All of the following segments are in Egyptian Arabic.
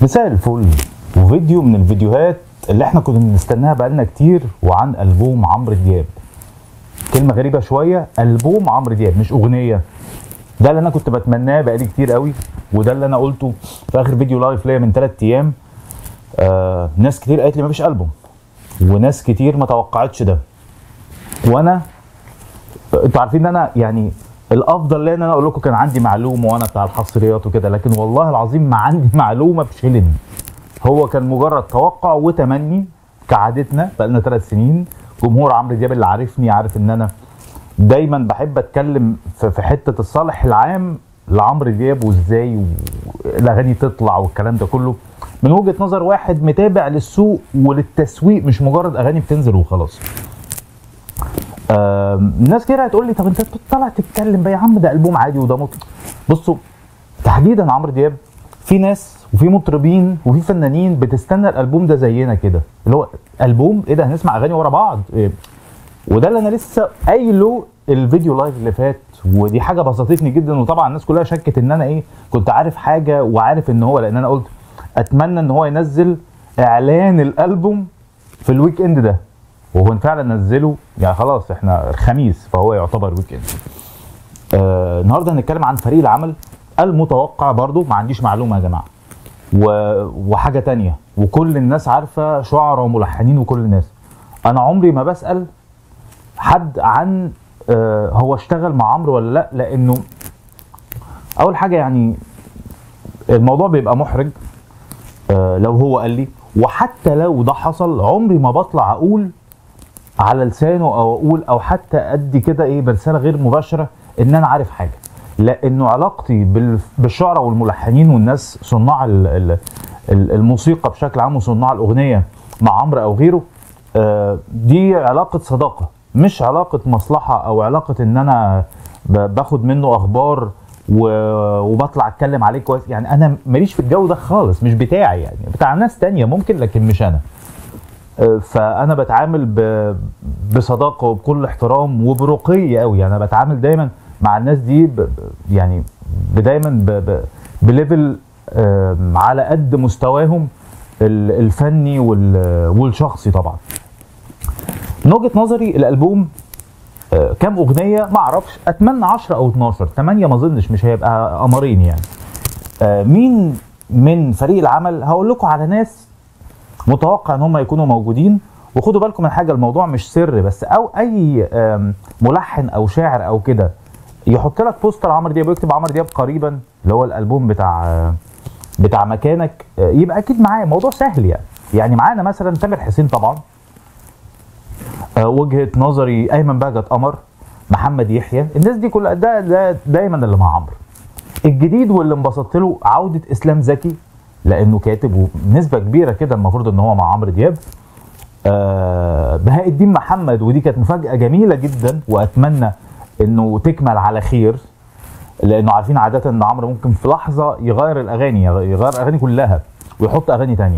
مساء الفل وفيديو من الفيديوهات اللي احنا كنا بنستناها بقالنا كتير وعن ألبوم عمرو دياب كلمة غريبة شوية ألبوم عمرو دياب مش أغنية ده اللي أنا كنت بتمناه بقالي كتير قوي وده اللي أنا قلته في آخر فيديو لايف ليا من ثلاث أيام آه ناس كتير قالت لي مفيش ألبوم وناس كتير ما توقعتش ده وأنا انتوا عارفين ان انا يعني الافضل ليا ان انا اقول لكم كان عندي معلومه وانا بتاع الحصريات وكده لكن والله العظيم ما عندي معلومه بشيلن هو كان مجرد توقع وتمني كعادتنا بقالنا ثلاث سنين جمهور عمرو دياب اللي عارفني عارف ان انا دايما بحب اتكلم في في حته الصالح العام لعمرو دياب وازاي الاغاني تطلع والكلام ده كله من وجهه نظر واحد متابع للسوق وللتسويق مش مجرد اغاني بتنزل وخلاص آم، ناس كده هتقول لي طب انت طالع تتكلم بقى يا عم ده البوم عادي وده مطرب بصوا تحديدا عمرو دياب في ناس وفي مطربين وفي فنانين بتستنى الالبوم ده زينا كده اللي هو البوم ايه ده هنسمع اغاني ورا بعض إيه؟ وده اللي انا لسه قايله الفيديو لايف اللي فات ودي حاجه بسطتني جدا وطبعا الناس كلها شكت ان انا ايه كنت عارف حاجه وعارف ان هو لان انا قلت اتمنى ان هو ينزل اعلان الالبوم في الويك اند ده وهو فعلا نزله يعني خلاص احنا الخميس فهو يعتبر ويك اند آه النهارده هنتكلم عن فريق العمل المتوقع برضو ما عنديش معلومه يا جماعه و... وحاجه تانية وكل الناس عارفه شعراء وملحنين وكل الناس انا عمري ما بسال حد عن آه هو اشتغل مع عمرو ولا لا لانه اول حاجه يعني الموضوع بيبقى محرج آه لو هو قال لي وحتى لو ده حصل عمري ما بطلع اقول على لسانه او اقول او حتى ادي كده ايه برساله غير مباشره ان انا عارف حاجه لانه علاقتي بال- بالشعراء والملحنين والناس صناع ال- ال- ال- الموسيقى بشكل عام وصناع الاغنيه مع عمرو او غيره آه، دي علاقه صداقه مش علاقه مصلحه او علاقه ان انا ب- باخد منه اخبار و- وبطلع اتكلم عليه كويس يعني انا ماليش في الجو ده خالص مش بتاعي يعني بتاع ناس تانية ممكن لكن مش انا فانا بتعامل ب... بصداقه وبكل احترام وبرقي قوي يعني انا بتعامل دايما مع الناس دي ب... ب- يعني ب- دايما ب... ب... بليفل آم، على قد مستواهم ال- الفني وال... والشخصي طبعا من وجهه نظري الالبوم آه، كام اغنيه ما اعرفش اتمنى 10 او 12 8 ما اظنش مش هيبقى قمرين يعني آه، مين من فريق العمل هقول لكم على ناس متوقع ان هم يكونوا موجودين وخدوا بالكم من حاجه الموضوع مش سر بس او اي آم، ملحن او شاعر او كده يحط لك بوستر عمرو دياب ويكتب عمرو دياب قريبا اللي هو الالبوم بتاع آه، بتاع مكانك آه، يبقى اكيد معاه موضوع سهل يعني يعني معانا مثلا تامر حسين طبعا آه، وجهه نظري ايمن بهجت قمر محمد يحيى الناس دي كلها ده, ده دايما اللي مع عمرو الجديد واللي انبسطت له عوده اسلام زكي لانه كاتب وبنسبه كبيره كده المفروض ان هو مع عمرو دياب آه بهاء الدين محمد ودي كانت مفاجاه جميله جدا واتمنى انه تكمل على خير لانه عارفين عاده ان عمرو ممكن في لحظه يغير الاغاني يغير الاغاني كلها ويحط اغاني تانية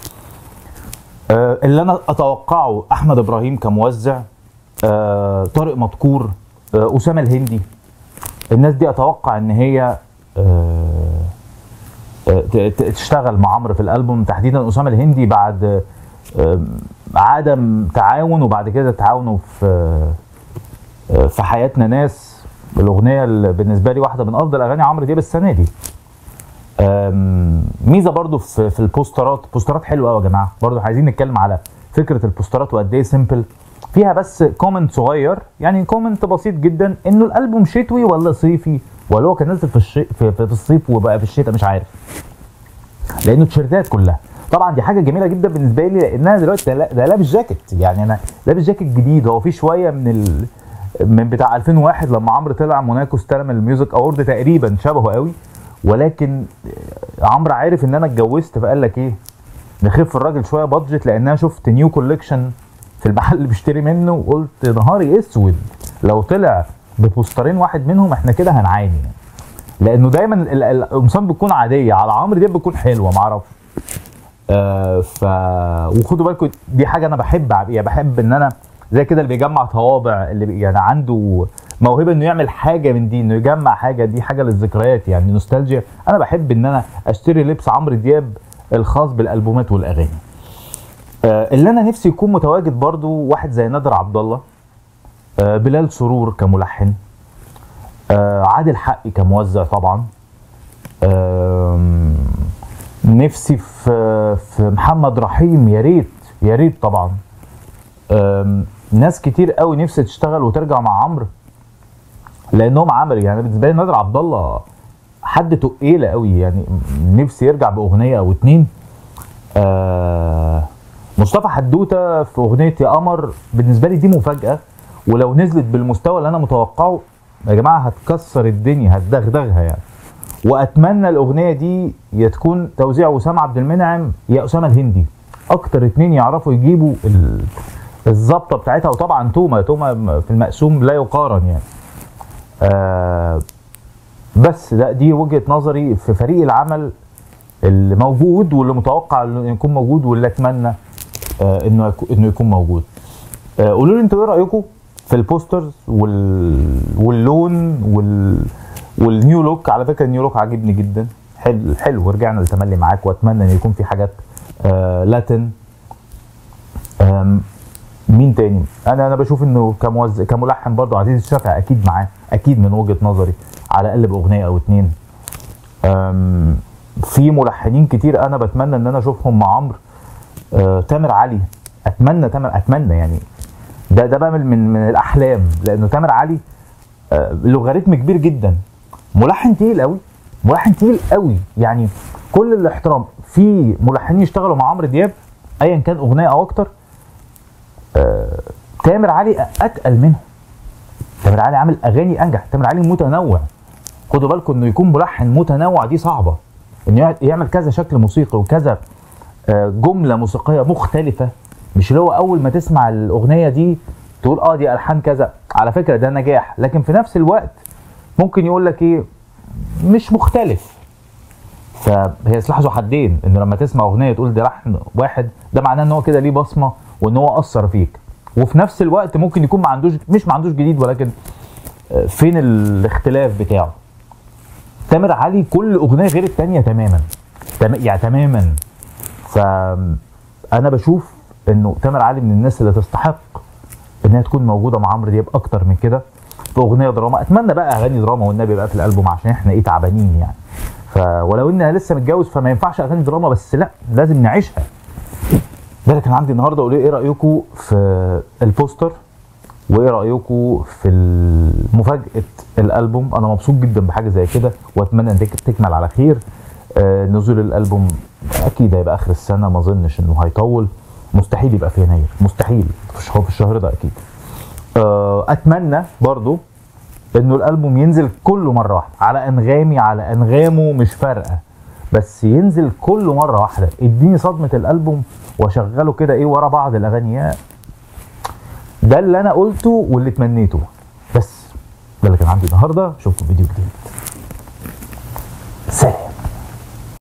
آه اللي انا اتوقعه احمد ابراهيم كموزع آه طارق مدكور آه اسامه الهندي الناس دي اتوقع ان هي آه ت- ت- تشتغل مع عمرو في الالبوم تحديدا اسامه الهندي بعد آم، عدم تعاون وبعد كده تعاونوا في آه، في حياتنا ناس الاغنيه اللي بالنسبه لي واحده من افضل اغاني عمرو دياب السنه دي آم، ميزه برضو في في البوسترات بوسترات حلوه قوي يا جماعه برضو عايزين نتكلم على فكره البوسترات وقد ايه سيمبل فيها بس كومنت صغير يعني كومنت بسيط جدا انه الالبوم شتوي ولا صيفي ولا هو كان نازل في, الشي... في, في, في الصيف وبقى في الشتاء مش عارف لانه تيشيرتات كلها طبعا دي حاجه جميله جدا بالنسبه لي لان انا دلوقتي ده ده لابس جاكيت يعني انا لابس جاكيت جديد هو في شويه من ال... من بتاع 2001 لما عمرو طلع موناكو استلم الميوزك اوورد تقريبا شبهه قوي ولكن عمرو عارف ان انا اتجوزت فقال لك ايه نخف الراجل شويه بادجت لان انا شفت نيو كوليكشن في المحل اللي بيشتري منه وقلت نهاري اسود لو طلع ببوسترين واحد منهم احنا كده هنعاني يعني. لانه دايما ال- ال- القمصان بتكون عاديه على عمرو دياب بتكون حلوه ما اعرفش آه ف وخدوا بالكم دي حاجه انا بحب أعمل- يعني بحب ان انا زي كده اللي بيجمع طوابع اللي بي يعني عنده موهبه انه يعمل حاجه من دي انه يجمع حاجه دي حاجه للذكريات يعني نوستالجيا انا بحب ان انا اشتري لبس عمرو دياب الخاص بالالبومات والاغاني آه، اللي انا نفسي يكون متواجد برضو واحد زي نادر عبد الله آه، بلال سرور كملحن آه، عادل حقي كموزع طبعا آم، نفسي في في محمد رحيم يا ريت يا ريت طبعا آم، ناس كتير قوي نفسي تشتغل وترجع مع عمرو لانهم عملوا يعني بالنسبه لي نادر عبد الله حد تقيله قوي يعني نفسي يرجع باغنيه او اتنين آه مصطفى حدوته في اغنيه يا قمر بالنسبه لي دي مفاجاه ولو نزلت بالمستوى اللي انا متوقعه يا جماعه هتكسر الدنيا هتدغدغها يعني واتمنى الاغنيه دي يا تكون توزيع وسام عبد المنعم يا اسامه الهندي اكتر اتنين يعرفوا يجيبوا ال- الظبطه بتاعتها وطبعا توما توما في المقسوم لا يقارن يعني آه بس ده دي وجهه نظري في فريق العمل اللي موجود واللي متوقع انه يكون موجود واللي اتمنى آه انه يكو- انه يكون موجود آه قولوا لي انتوا ايه رايكم في البوسترز وال... واللون وال... والنيو لوك على فكره النيو لوك عاجبني جدا حلو حلو ورجعنا للتملي معاك واتمنى ان يكون في حاجات آه لاتن آم، مين تاني انا انا بشوف انه كموزع كملحن برضه عزيز الشافعي اكيد معاه اكيد من وجهه نظري على الاقل باغنيه او اتنين أم، في ملحنين كتير انا بتمنى ان انا اشوفهم مع عمرو آه، تامر علي اتمنى تامر اتمنى يعني ده ده بقى من من من الاحلام لانه تامر علي آه، لوغاريتم كبير جدا ملحن تقيل قوي ملحن تقيل قوي يعني كل الاحترام في ملحنين يشتغلوا مع عمرو دياب ايا كان اغنيه او اكتر آه، تامر علي اتقل منهم تامر علي عامل اغاني انجح تامر علي متنوع خدوا بالكم انه يكون ملحن متنوع دي صعبه انه يعمل كذا شكل موسيقي وكذا آه، جمله موسيقيه مختلفه مش اللي هو اول ما تسمع الاغنيه دي تقول اه دي الحان كذا على فكره ده نجاح لكن في نفس الوقت ممكن يقول لك ايه مش مختلف فهي سلاح ذو حدين ان لما تسمع اغنيه تقول ده لحن واحد ده معناه ان هو كده ليه بصمه وان هو اثر فيك وفي نفس الوقت ممكن يكون ما عندوش مش ما عندوش جديد ولكن آه، فين الاختلاف بتاعه تامر علي كل اغنيه غير التانية تماما تم... يعني تماما فانا بشوف انه تامر علي من الناس اللي تستحق انها تكون موجوده مع عمرو دياب اكتر من كده في اغنيه دراما اتمنى بقى اغاني دراما والنبي بقى في الالبوم عشان احنا ايه تعبانين يعني ف ولو ان انا لسه متجوز فما ينفعش اغاني دراما بس لا لازم نعيشها ده اللي كان عندي النهارده قولوا لي ايه رايكم في البوستر وايه رايكم في مفاجاه الالبوم انا مبسوط جدا بحاجه زي كده واتمنى ان تك- تكمل على خير آه، نزول الالبوم اكيد هيبقى اخر السنه ما اظنش انه هيطول مستحيل يبقى في يناير مستحيل مش هو في الشهر ده اكيد آه، اتمنى برضو انه الالبوم ينزل كله مره واحده على انغامي على انغامه مش فارقه بس ينزل كله مره واحده اديني صدمه الالبوم واشغله كده ايه ورا بعض الاغاني يا ده اللي انا قلته واللي تمنيته بس ده اللي كان عندي النهارده اشوفكم في فيديو جديد سلام